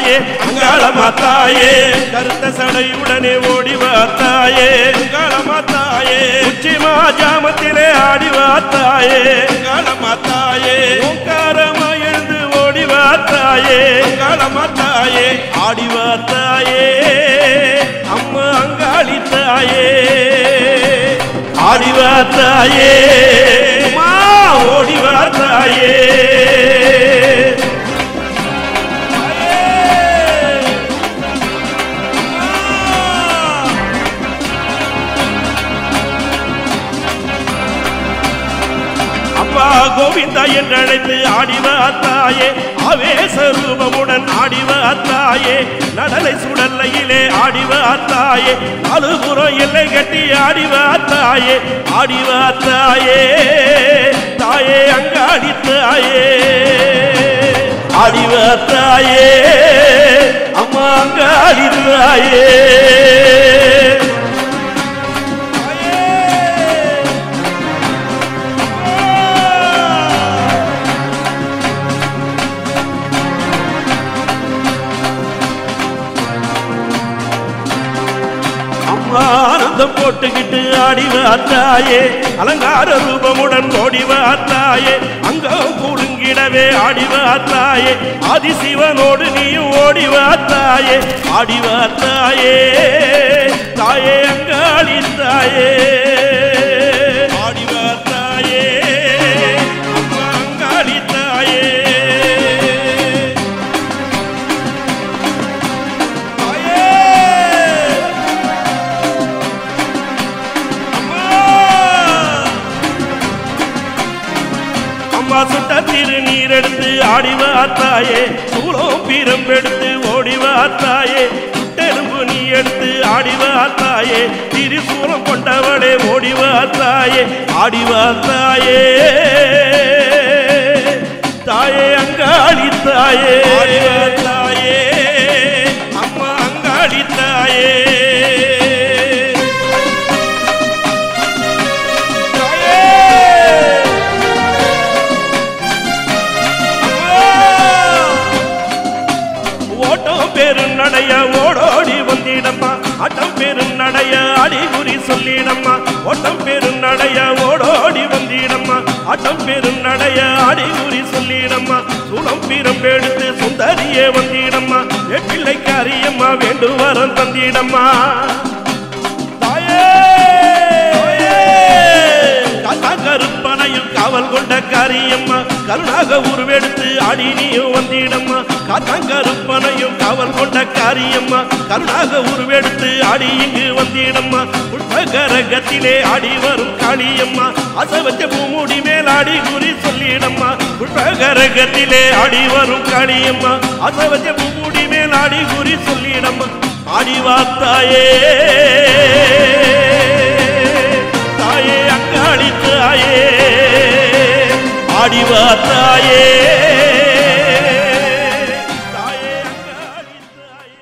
தாயே அங்காளமா தாயே கருத்த சடையுடனே ஓடி வா தாயே அங்காளமா தாயே உச்சிமா ஜாமத்திலே ஆடி வா தாயே அங்காளமா தாயே ஓங்காரமா எழுந்து ஓடி வா தாயே அங்காளமா தாயே ஆடி வா தாயே அம்மா அங்காளி தாயே ஆடி வா தாயே அம்மா ஓடி வா தாயே அப்பா கோவிந்தா என்று அழைத்து ஆடிவா தாயே ஆவேச ரூபமுடன் ஆடிவா தாயே நடலை சுடல்லையிலே ஆடிவா தாயே நாலுபுறம் எல்லை கட்டி ஆடிவா தாயே ஆடிவா தாயே தாயே அங்காடி தாயே ஆடிவா தாயே அம்மா அங்காடி தாயே அம்மா ஆனந்தம் போட்டுக்கிட்டு ஆடி வாத்தாயே அலங்கார ரூபமுடன் ஓடி வாத்தாயே அங்கம் குலுங்கிடவே ஆடி வாத்தாயே ஆதிசிவனோடு நீயும் ஓடி வாத்தாயே ஆடி வாத்தாயே தாயே அங்காளி தாயே ஆடி வாத்தாயே அம்மா அங்காளி தாயே தாயே அம்மா சுட்ட திருநீர் எடுத்து ஆடி வாத்தாயே சூளம் பீரம் எடுத்து ஓடி வாத்தாயே சுட்டெலும்பு நீ எடுத்து ஆடி வாத்தாயே திரிசூலம் கொண்டவளே ஓடி வாத்தாயே ஆடி வாத்தாயே தாயே அங்காளி தாயே தாயே அம்மா அங்காளி தாயே தாயே ஓட்டம் பெரும் நடைய ஓடோடி வந்திடம்மா ஆட்டம் பெரும் நடைய அடிகுறி சொல்லிடம்மா ஓட்டம் பெரும் நடைய ஓடோடி வந்திடம்மா ஆட்டம் பெரும் நடைய அடிகுறி சொல்லிடம்மா சூளம் பீரம் எடுத்து சுந்தரியே வந்திடம்மா வெப்பிள்ளைக்கு அரியம்மா வேண்டும் வரம் தந்திடம்மா தாயே காத்தா கருப்பனையும் காவல் கொண்ட காரியம்மா கருணாக உருவெடுத்து ஆடி நீயும் வந்திடம்மா காத்தாங்கருப்பனையும் காவல் கொண்ட காரியம்மா கருணாக உருவெடுத்து ஆடி இங்கு வந்திடம்மா புஷ்பகரகத்திலே ஆடி வரும் காளியம்மா அசவச்ச பூமுடி மேல் ஆடி குறி சொல்லிடம்மா புஷ்பகரகத்திலே ஆடி வரும் காளியம்மா அசவச்ச பூமுடி மேல் ஆடி குறி சொல்லிடம்மா ஆடி வாத்தாயே தாயே அங்காளி தாயே ஆடிவா தாயே தாயே அங்காளி தாயே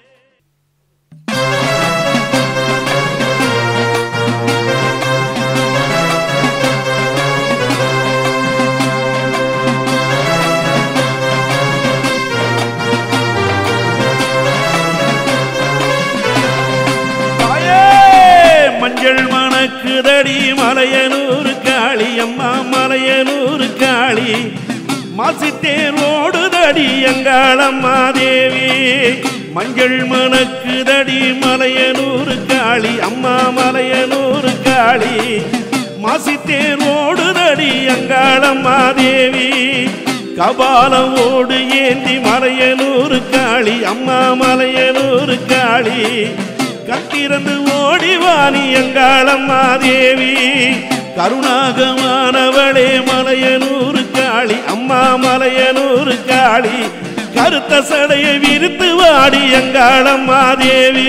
தாயே மஞ்சள் மணக்குதடி மலையனூர் காளி அம்மா மலையனூர் காளி மாசித்தேர் ஓடுதடி எங்காளம்மா தேவி மஞ்சள் மணக்குதடி மலையனூர் காளி அம்மா மலையனூர் காளி மாசித்தேர் ஓடுதடி எங்காளம்மா தேவி கபாலம் ஓடு ஏந்தி மலையனூர் காளி அம்மா மலையனூர் காளி கட்டிறந்து ஓடிவாணி எங்காளம்மா தேவி கருணாகமானவளே மலையனூர் காளி அம்மா மலையனூர் காளி கருத்த சடையை விரித்து வாடி எங்காளம்மா தேவி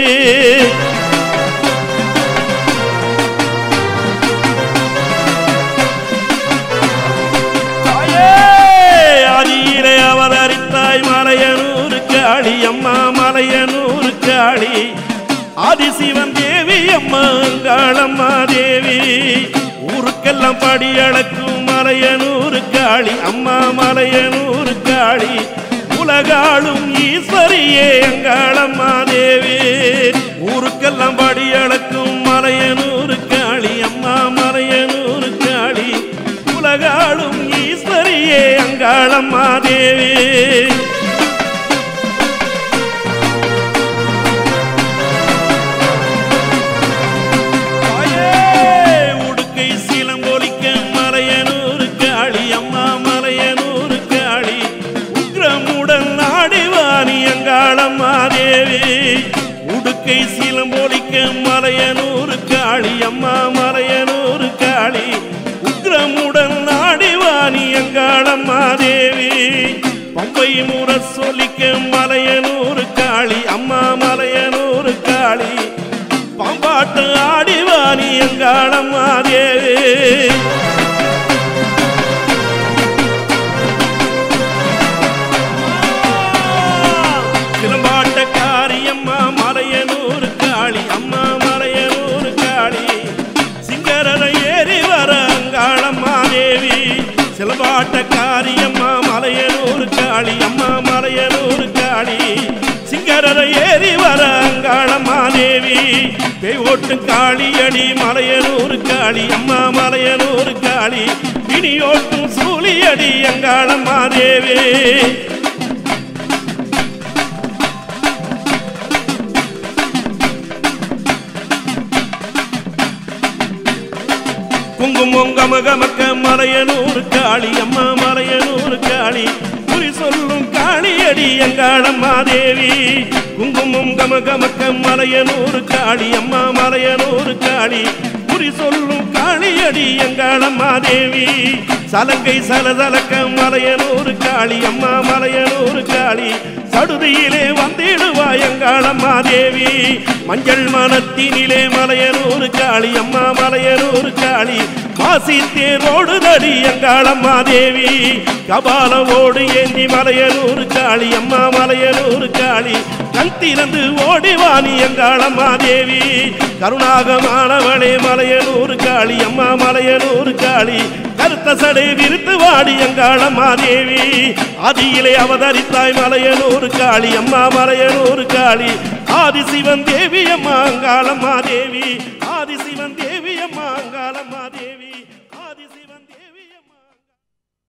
தாயே, ஆதியிலே அவதரித்தாய் மலையனூர் காளி அம்மா மலையனூர் காளி ஆதிசிவன் தேவி அம்மா அங்காளம்மா தேவி ஊருக்கெல்லாம் படி அளக்கும் மலையனூர் காளி அம்மா மலையனூர் காளி உலகாளும் ஈச ஈஸ்வரியே அங்காளம்மா தேவி ஊருக்கெல்லாம் படி அளக்கும் மலையனூரு காளி அம்மா மலையனூரு காளி உலகாளும் ஈஸ்வரியே அங்காளம்மா தேவி தாயே, உடுக்கை சீலங்கொலிக்க மலையனூரு காளி அம்மா மலையனூரு காளி உக்ரமுடன் ஆடிவாணி அங்காளம்மா தேவி உடுக்கை சீலம்பொலிக்க மலையனூரு காளி அம்மா மலையனூரு காளி உக்ரமுடன் ஆடிவாணி அங்காளம்மா தேவி பம்பை முற சொல்லிக்க மலையனூரு காளி அம்மா மலையனூரு காளி பாம்பாட்டு ஆடிவாணி எங்காளம்மா தேவி சிலம்பாட்ட காரியம்மா மலையனூர் காளி அம்மா மலையனூர் காளி சிங்கரரை ஏறி வர அங்காளம்மா தேவி சிலம்பாட்ட காரியம்மா மலையனூர் காளி அம்மா மலையனூர் காளி சிங்கரரை ஏறி வர அங்காளம்மா தேவி பேய் ஓட்டு காளியடி மலையனூர் காளி அம்மா மலையனூர் காளி பிணியோட்டும் சூழியடி அங்காளம்மா தேவி குங்குமம் கமகமக்க மலையனூர் காளி அம்மா மலையனூர் காளி குறி சொல்லும் காளியடி எங்காளம்மா தேவி குங்குமம் கமகமக்க மலையனூர் காளி அம்மா மலையனூர் காளி குறி சொல்லும் காளியடி எங்காளம்மா தேவி சலங்கை சலசலக்க மலையனூர் காளி அம்மா மலையனூர் காளி சடுதியிலே வந்திடுவா எங்காளம்மா தேவி மஞ்சள் மனத்தினிலே மலையனூர் காளி அம்மா மலையனூர் காளி மாசி தேரோடு தடி எங்காளம்மா தேவி கபாலவோடு ஏந்தி மலையனூர் காளி அம்மா மலையனூர் காளி கண் திறந்து ஓடிவாணி எங்காளம்மா தேவி கருணாகமானவளே மலையனூர் காளி அம்மா மலையனூர் காளி கருத்த சடை விரித்து வாடி எங்காளம்மா தேவி ஆதியிலே அவதரித்தாய் மலையனூர் காளி அம்மா மலையனூர் காளி ஆதிசிவன் தேவி அம்மா அங்காளம்மா தேவி